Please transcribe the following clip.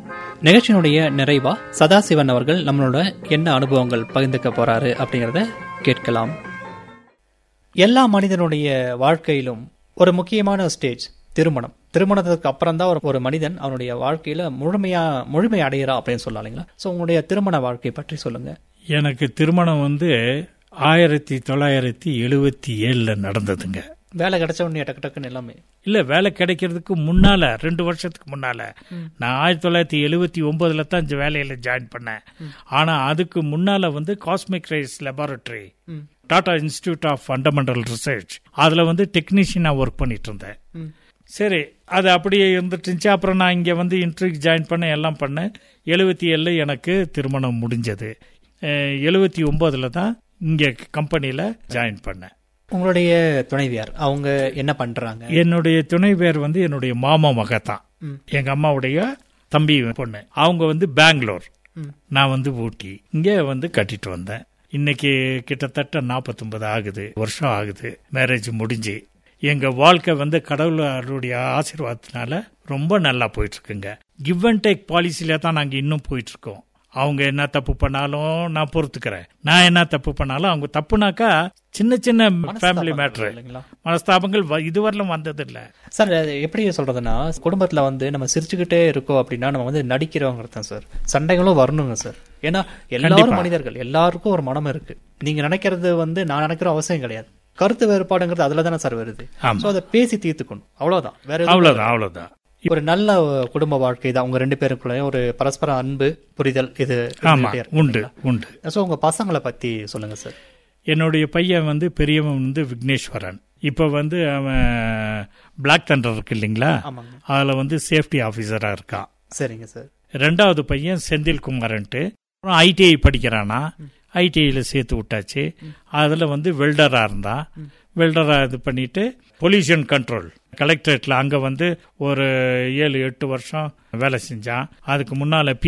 நிகழ்ச்சியினுடைய நிறைவா சதாசிவன் அவர்கள் நம்மளோட என்ன அனுபவங்கள் பகிர்ந்துக்க போறாரு அப்படிங்கறத கேட்கலாம் எல்லா மனிதனுடைய வாழ்க்கையிலும் ஒரு முக்கியமான ஸ்டேஜ் திருமணம் திருமணத்துக்கு அப்புறம் தான் ஒரு ஒரு மனிதன் அவனுடைய வாழ்க்கையில முழுமையா முழுமை அடையிறா அப்படின்னு சொல்லலாம் இல்லைங்களா ஸோ உங்களுடைய திருமண வாழ்க்கை பற்றி சொல்லுங்க எனக்கு திருமணம் வந்து ஆயிரத்தி தொள்ளாயிரத்தி எழுபத்தி ஏழுல நடந்ததுங்க வேலை கிடைச்ச உடனே டக்கு டக்குன்னு எல்லாமே இல்ல வேலை கிடைக்கிறதுக்கு முன்னால ரெண்டு வருஷத்துக்கு முன்னால நான் ஆயிரத்தி தொள்ளாயிரத்தி எழுபத்தி ஒன்பதுல தான் இந்த வேலையில ஜாயின் பண்ணேன் ஆனா அதுக்கு முன்னால வந்து cosmic ray laboratory Tata institute of fundamental research அதுல வந்து டெக்னீஷியனா ஒர்க் பண்ணிட்டு இருந்தேன் சரி அது அப்படியே இருந்துட்டு இருந்துச்சு அப்புறம் நான் இங்கே வந்து இன்டர்வியூக்கு ஜாயின் பண்ண எல்லாம் பண்ணேன் எழுபத்தி ஏழில் எனக்கு திருமணம் முடிஞ்சது எழுபத்தி ஒம்போதில் தான் இங்கே கம்பெனியில் ஜாயின் பண்ணேன் உங்களுடைய துணைவியார் அவங்க என்ன பண்றாங்க என்னுடைய துணை பேர் வந்து என்னுடைய மாமா மக தான் ம். எங்க அம்மாவுடைய தம்பி பொண்ணு அவங்க வந்து பெங்களூர் ம். நான் வந்து ஊட்டி இங்கே வந்து கட்டிட்டு வந்தேன் இன்னைக்கு கிட்டத்தட்ட 49 ஆகுது வருஷம் ஆகுது மேரேஜ் முடிஞ்சு எங்க வாழ்க்கை வந்து கடவுளுடைய ஆசீர்வாதத்தினால ரொம்ப நல்லா போயிட்டு இருக்குங்க கிவ் அண்ட் டேக் பாலிசியில தான் நாங்க இன்னும் போயிட்டு இருக்கோம் அவங்க என்ன தப்பு பண்ணாலும் நான் பொறுத்துக்கிறேன் நான் என்ன தப்பு பண்ணாலும் அவங்க தப்புனாக்கா சின்ன சின்ன ஃபேமிலி மேட்ரு இல்லைங்களா மனஸ்தாபங்கள் வ- இதுவரையிலும் வந்ததில்லை சார் அது எப்படி சொல்றதுன்னா குடும்பத்துல வந்து நம்ம சிரிச்சுக்கிட்டே இருக்கோம் அப்படின்னா நம்ம வந்து நடிக்கிறவங்க தான் சார் சண்டைகளும் வரணுங்க சார் ஏன்னா எல்லாரும் கண்டிப்பா. மனிதர்கள் எல்லாருக்கும் ஒரு மனம் இருக்கு நீங்க நினைக்கிறது வந்து நான் நினைக்கிற அவசியம் கிடையாது கருத்து வேறுபாடுங்கிறது அதுல தானே சார் வருது ஆமா. சோ அதை பேசி தீர்த்துக்கணும் அவ்வளவுதான் வேற எதுவும் அவ்வளவுதான் அவ்வளவுதான் ஒரு நல்ல குடும்ப வாழ்க்கை தான் உங்க ரெண்டு பேருக்குள்ள ஒரு பரஸ்பர அன்பு புரிதல் இது ஆமா இருந்துகிட்டே இருக்கு உண்டு உண்டு சோ உங்க பசங்களை பத்தி சொல்லுங்க சார் என்னுடைய பையன் வந்து பெரியவன் வந்து விக்னேஸ்வரன் இப்ப வந்து அவன் பிளாக் தண்டர் இருக்கு இல்லைங்களா ஆமாங்க அதுல வந்து சேஃப்டி ஆபீசரா இருக்கான் சரிங்க சார் ரெண்டாவது பையன் செந்தில் குமாரன்ட்டு அப்புறம் ஐடிஐ படிக்கிறானா ஐடிஐல சேர்த்து விட்டாச்சு அதுல வந்து வெல்டரா இருந்தான் வெல்டரா இது பண்ணிட்டு பொல்யூஷன் கண்ட்ரோல் கலெக்டரேட்ல அங்க வந்து ஒரு ஏழு எட்டு வருஷம் வேலை செஞ்சான் அதுக்கு முன்னால பி